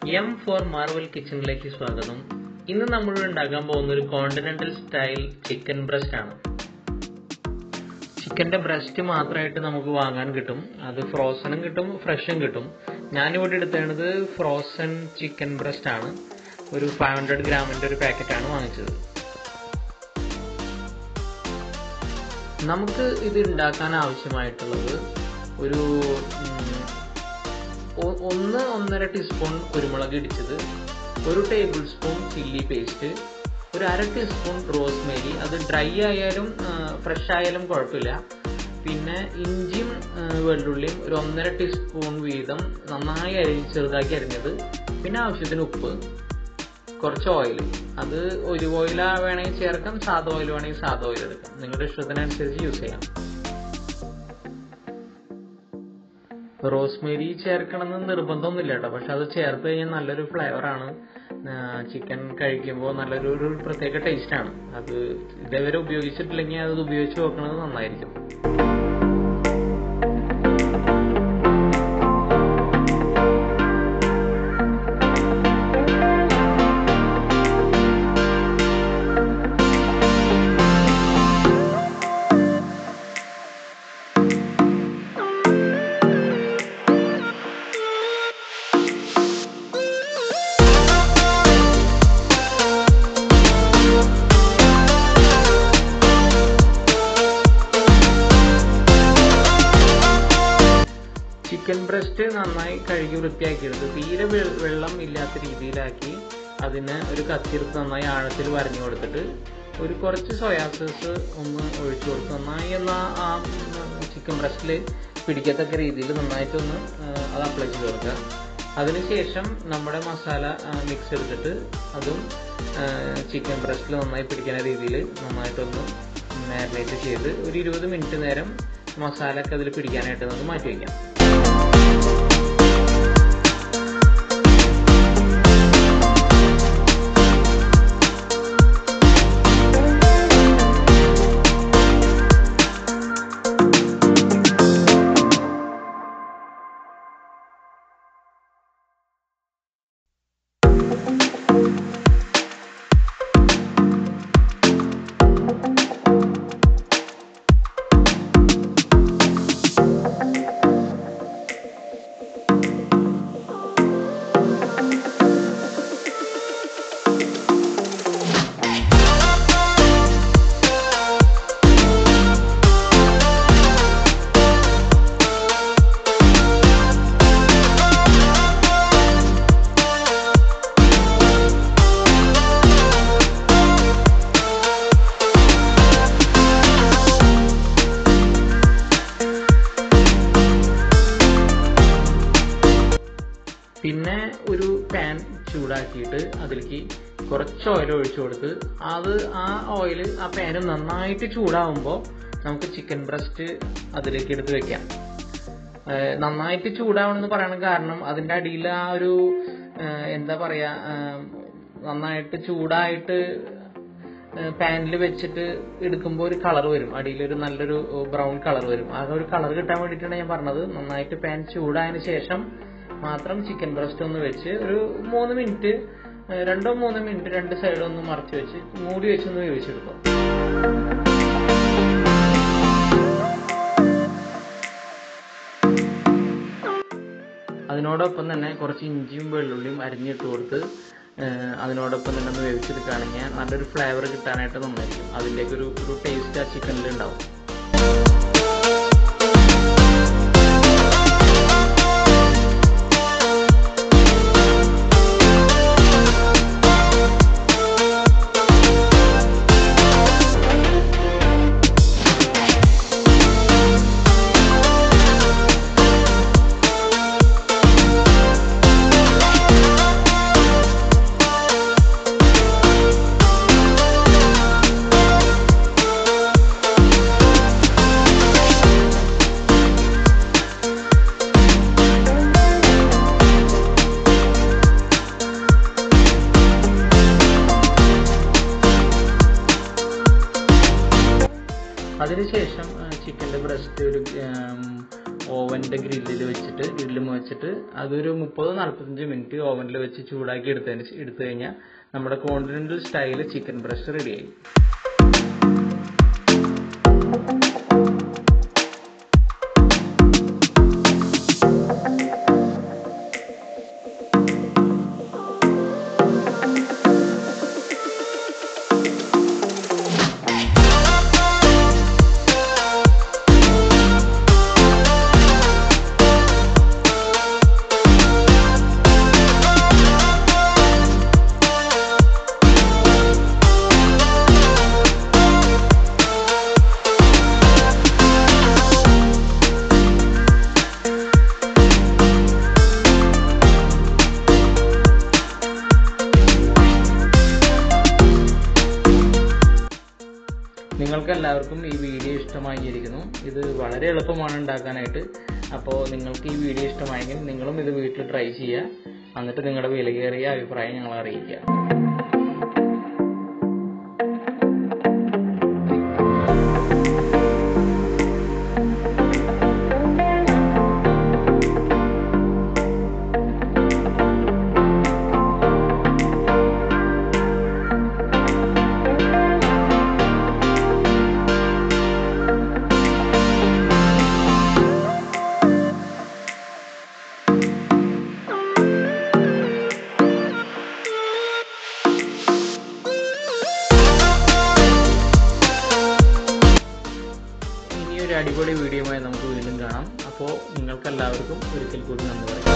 M four Marvel കിച്ചണിലേക്ക് സ്വാഗതം ഇന്ന് നമ്മൾ ഉണ്ടാക്കാൻ പോകുന്ന ഒരു കോണ്ടിനെന്റൽ സ്റ്റൈൽ ചിക്കൻ ബ്രസ്റ്റ് ആണ് ചിക്കന്റെ ബ്രസ്റ്റ് മാത്രമായിട്ട് നമുക്ക് വാങ്ങാൻ കിട്ടും അത് ഫ്രോസണും കിട്ടും ഫ്രഷും കിട്ടും ഞാനിവിടെ എടുത്തേണ്ടത് ഫ്രോസൺ ചിക്കൻ ബ്രസ്റ്റ് ആണ് ഒരു ഫൈവ് ഹൺഡ്രഡ് ഗ്രാമിന്റെ ഒരു പാക്കറ്റാണ് വാങ്ങിച്ചത് നമുക്ക് ഇത് ഉണ്ടാക്കാൻ ആവശ്യമായിട്ടുള്ളത് ഒരു ഉം, ഒ- ഒന്ന് ഒന്നര ടീസ്പൂൺ കുരുമുളക് ഇടിച്ചത് ഒരു ടേബിൾ സ്പൂൺ ചില്ലി പേസ്റ്റ് ഒരു അര ടീസ്പൂൺ റോസ്മേരി അത് ഡ്രൈ ആയാലും ഫ്രഷ് ആയാലും കുഴപ്പമില്ല പിന്നെ ഇഞ്ചിയും ആ, വെള്ളുള്ളിയും ഒരു ഒന്നര ടീസ്പൂൺ വീതം നന്നായി അരിഞ്ഞ് ചെറുതാക്കി അരിഞ്ഞത് പിന്നെ ആവശ്യത്തിന് ഉപ്പ് കുറച്ച് ഓയിൽ അത് ഒലിവ് ഓയിൽ വേണമെങ്കിൽ ചേർക്കാം സാധാ ഓയിൽ വേണമെങ്കിൽ സാധാ ഓയിൽ എടുക്കാം നിങ്ങളുടെ ഇഷ്ടത്തിനനുസരിച്ച് യൂസ് ചെയ്യാം റോസ്മേരി ചേർക്കണമെന്ന് നിർബന്ധമൊന്നുമില്ല കേട്ടോ പക്ഷെ അത് ചേർത്ത് കഴിഞ്ഞാൽ നല്ലൊരു ഫ്ലേവറാണ് ചിക്കൻ കഴിക്കുമ്പോൾ നല്ലൊരു ഒരു പ്രത്യേക ടേസ്റ്റ് ആണ് അത് ഇതേവരെ ഉപയോഗിച്ചിട്ടില്ലെങ്കിൽ അത് ഉപയോഗിച്ച് നോക്കുന്നത് നന്നായിരിക്കും ചിക്കൻ ബ്രസ്റ്റ് നന്നായി കഴുകി വൃത്തിയാക്കിയെടുത്ത് തീരെ വെ- വെള്ളം ഇല്ലാത്ത രീതിയിലാക്കി അതിന് ഒരു കത്തിയെടുത്ത് നന്നായി ആഴത്തിൽ വരഞ്ഞു കൊടുത്തിട്ട് ഒരു കുറച്ച് സോയാ സോസ് ഒന്ന് ഒഴിച്ചു കൊടുത്ത് നന്നായി ഒന്ന് ആ ചിക്കൻ ബ്രസ്റ്റിൽ പിടിക്കത്തക്ക രീതിയിൽ നന്നായിട്ടൊന്ന് ആ, അത് അപ്ലൈ ചെയ്ത് കൊടുക്കുക അതിനുശേഷം നമ്മുടെ മസാല മിക്സ് എടുത്തിട്ട് അതും ചിക്കൻ ബ്രസ്റ്റിൽ നന്നായി പിടിക്കുന്ന രീതിയിൽ നന്നായിട്ടൊന്ന് മാരിനേറ്റ് ചെയ്ത് ഒരു ഇരുപത് മിനിറ്റ് നേരം മസാല ഒക്കെ അതിൽ പിടിക്കാനായിട്ട് നമുക്ക് മാറ്റി വയ്ക്കാം പിന്നെ ഒരു പാൻ ചൂടാക്കിയിട്ട് അതിലേക്ക് കുറച്ച് ഓയിൽ ഒഴിച്ചു കൊടുത്ത് അത് ആ ഓയിൽ ആ പാന് നന്നായിട്ട് ചൂടാവുമ്പോൾ നമുക്ക് ചിക്കൻ ബ്രസ്റ്റ് അതിലേക്ക് എടുത്ത് വെക്കാം ഏഹ് നന്നായിട്ട് ചൂടാവണമെന്ന് പറയാൻ കാരണം അതിന്റെ അടിയിൽ ആ ഒരു ഏഹ് എന്താ പറയാ ഏഹ് നന്നായിട്ട് ചൂടായിട്ട് പാനിൽ വെച്ചിട്ട് എടുക്കുമ്പോൾ ഒരു കളർ വരും അടിയിൽ ഒരു നല്ലൊരു ബ്രൗൺ കളർ വരും ആ ഒരു കളർ കിട്ടാൻ വേണ്ടിയിട്ടാണ് ഞാൻ പറഞ്ഞത് നന്നായിട്ട് പാൻ ചൂടായതിനു ശേഷം മാത്രം ചിക്കൻ ബ്രസ്റ്റ് ഒന്ന് വെച്ച് ഒരു മൂന്ന് മിനിറ്റ് ഏഹ് രണ്ടോ മൂന്നോ മിനിറ്റ് രണ്ട് സൈഡും ഒന്ന് മറച്ച് വെച്ച് മൂടി വെച്ചൊന്ന് വേവിച്ചെടുക്കും അതിനോടൊപ്പം തന്നെ കുറച്ച് ഇഞ്ചിയും വെള്ളുള്ളിയും അരിഞ്ഞിട്ട് കൊടുത്ത് ഏഹ് അതിനോടൊപ്പം തന്നെ ഒന്ന് വേവിച്ചെടുക്കുകയാണെങ്കിൽ നല്ലൊരു ഫ്ലേവർ കിട്ടാനായിട്ട് നന്നായിരിക്കും അതിൻ്റെയൊക്കെ ഒരു ഒരു ടേസ്റ്റ് ആ ചിക്കനിൽ ഉണ്ടാവും അതിനുശേഷം ചിക്കൻ്റെ ബ്രസ്റ്റ് ഒരു ഓവൻ്റെ ഗ്രില്ലിൽ വെച്ചിട്ട് ഗ്രില്ലും വെച്ചിട്ട് അതൊരു മുപ്പത് നാൽപ്പത്തഞ്ച് മിനിറ്റ് ഓവനിൽ വെച്ച് ചൂടാക്കി എടുത്തതിന് ശേ- എടുത്തു കഴിഞ്ഞാൽ നമ്മുടെ കോണ്ടിനെന്റൽ സ്റ്റൈല് ചിക്കൻ ബ്രസ്റ്റ് റെഡിയായി നിങ്ങൾക്ക് എല്ലാവർക്കും ഈ വീഡിയോ ഇഷ്ടമായിരിക്കുന്നു ഇത് വളരെ എളുപ്പമാണ് ഉണ്ടാക്കാനായിട്ട് അപ്പോൾ നിങ്ങൾക്ക് ഈ വീഡിയോ ഇഷ്ടമായെങ്കിൽ നിങ്ങളും ഇത് വീട്ടിൽ ട്രൈ ചെയ്യുക എന്നിട്ട് നിങ്ങളുടെ വിലയേറിയ അഭിപ്രായം ഞങ്ങളെ അറിയിക്കുക ഇനിയൊരു അടിപൊളി വീഡിയോയുമായി നമുക്ക് വീണ്ടും കാണാം അപ്പോൾ നിങ്ങൾക്ക് എല്ലാവർക്കും ഒരിക്കൽ കൂടി നന്ദി പറയാം